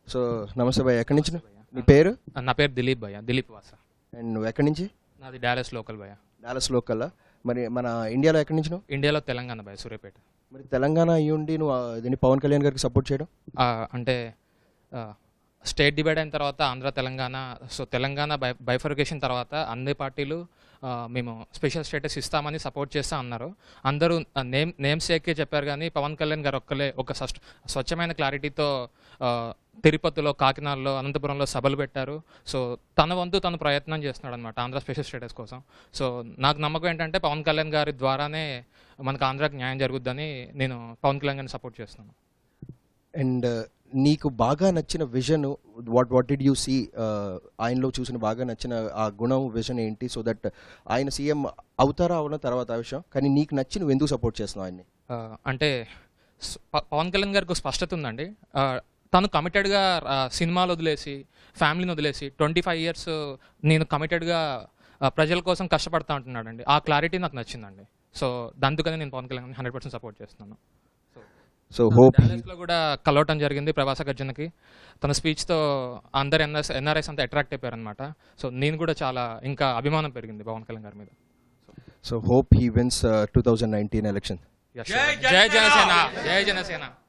So నమస్తే భయ్య ఎక్కడి నుంచి నువ్వు? నీ పేరు నా పేరు దిలీప్ భయ్య దిలీప్ వాస అండ్ నువ్వు ఎక్కడి నుంచి నాది డాలస్ లోకల్ భయ్య డాలస్ లోకల్ మరి మన ఇండియాలో ఎక్కడి నుంచి నువ్వు ఇండియాలో తెలంగాణ భయ్య సూర్యాపేట మరి తెలంగాణ అయ్యి ఉండి నువ్వు ఆ, దీన్ని పవన్ కళ్యాణ్ గారికి సపోర్ట్ చేయడం ఆ, అంటే స్టేట్ డివైడ్ అయిన తర్వాత Andhra Telangana so Telangana by bifurcation తర్వాత అన్ని పార్టీలు ఆ, మేము స్పెషల్ స్టేటస్ ఇస్తామని సపోర్ట్ చేస్తా అన్నారు అందరూ నేమ్ నేమ్ సేకే చెప్పారు కానీ పవన్ కళ్యాణ్ గారు ఒక్కలే ఒక సస్ట్ స్వచ్ఛమైన క్లారిటీతో ఆ, తిరుపతిలో కాకినాడలో అనంతపురంలో సభలు పెట్టారు సో తన వంతు తను ప్రయత్నం చేస్తున్నాడు అనమాట ఆంధ్ర స్పెషల్ స్టేటస్ కోసం సో నాకు నమ్మకం ఏంటంటే పవన్ కళ్యాణ్ గారి ద్వారానే మనకు ఆంధ్రాకి న్యాయం జరుగుద్దని నేను పవన్ కళ్యాణ్ గారిని సపోర్ట్ చేస్తున్నాను అండ్ నీకు బాగా నచ్చిన vision what what did you see ఆయనలో చూసిన బాగా నచ్చిన ఆ గుణం విజన్ ఏంటి సో దట్ ఆయన సీఎం అవుతారా అవున తర్వాత ఆ విషయం కానీ నీకు నచ్చి నువ్వు ఎందుకు సపోర్ట్ చేస్తున్నావు ఆయన్ని ఆ, అంటే స్- ప- పవన్ కళ్యాణ్ గారికి ఒక స్పష్టత ఉందండి ఆ, తను కమిటెడ్గా సినిమాలు వదిలేసి ఫ్యామిలీని వదిలేసి ట్వంటీ ఫైవ్ ఇయర్స్ నేను కమిటెడ్గా ప్రజల కోసం కష్టపడతా ఉంటున్నాడండి ఆ క్లారిటీ నాకు నచ్చిందండి సో అందుకని నేను Pawan Kalyan hundred percent support చేస్తున్నాను సో హోప్ డాలస్లో కూడా కలవటం జరిగింది ప్రభాస గర్జనకి తన స్పీచ్తో అందరు ఎన్ఎస్ ఎన్ఆర్ఎస్ అంతా అట్రాక్ట్ అయిపోయారనమాట సో నేను కూడా చాలా ఇంకా అభిమానం పెరిగింది పవన్ కళ్యాణ్ గారి మీద so hope he wins two thousand nineteen election Yes, sure. జై జనసేన జై జనసేన